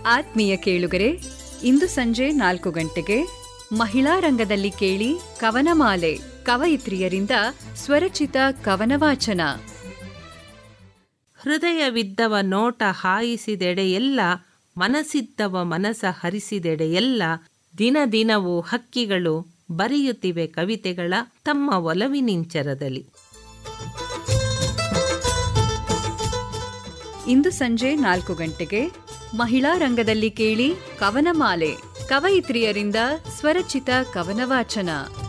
ಆತ್ಮೀಯ ಕೇಳುಗರೆ ಇಂದು ಸಂಜೆ ನಾಲ್ಕು ಗಂಟೆಗೆ ಮಹಿಳಾ ರಂಗದಲ್ಲಿ ಕೇಳಿ ಕವನಮಾಲೆ ಕವಯಿತ್ರಿಯರಿಂದ ಸ್ವರಚಿತ ಕವನ ವಾಚನ ಹೃದಯವಿದ್ದವ ನೋಟ ಹಾಯಿಸಿದೆಡೆಯೆಲ್ಲ ಮನಸ್ಸಿದ್ದವ ಮನಸ ಹರಿಸಿದೆಡೆಯೆಲ್ಲ ದಿನ ದಿನವೂ ಹಕ್ಕಿಗಳು ಬರೆಯುತ್ತಿವೆ ಕವಿತೆಗಳ ತಮ್ಮ ಒಲವಿನಿಂಚರದಲ್ಲಿ ಇಂದು ಸಂಜೆ ನಾಲ್ಕು ಗಂಟೆಗೆ ಮಹಿಳಾ ರಂಗದಲ್ಲಿ ಕೇಳಿ ಕವನಮಾಲೆ ಕವಯಿತ್ರಿಯರಿಂದ ಸ್ವರಚಿತ ಕವನ ವಾಚನ